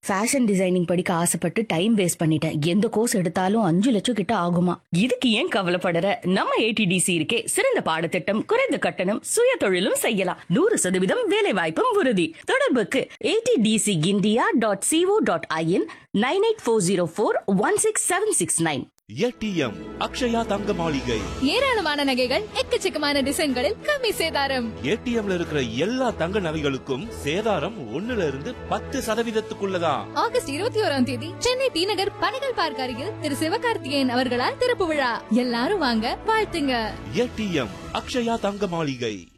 fashion designing படிக்க ஆசைப்பட்டு time waste பண்ணிட்டேன் எந்த கோர்ஸ் எடுத்தாலும் அஞ்சு லட்சம் கிட்ட ஆகுமா இதுக்கு ஏன் கவலைப்படற நம்ம ஏடிடிசி இருக்கே சிறந்த பாடத்திட்டம் குறைந்த கட்டணம் சுய தொழிலும் செய்யலாம் நூறு சதவீதம் வேலை வாய்ப்பும் உறுதி தொடர்புக்கு ADTC India dot CO dot IN nine eight four zero four one six seven six nine ATM Akshaya தங்க மாளிகை ஏராளமான நகைகள் எக்கச்சக்கமான டிசைன்களில் கம்மி சேதாரம் ஏடிஎம்ல இருக்கிற எல்லா தங்க நகைகளுக்கும் சேதாரம் ஒண்ணுல இருந்து பத்து சதவீதத்துக்குள்ளதான் ஆகஸ்ட் இருபத்தி ஓராம் தேதி சென்னை டி நகர் பனகல் பார்க் அருகில் திரு சிவகார்த்திகேயன் அவர்களால் திறப்பு விழா எல்லாரும் வாங்க வாழ்த்துங்க ஏடிஎம் அக்ஷயா தங்க மாளிகை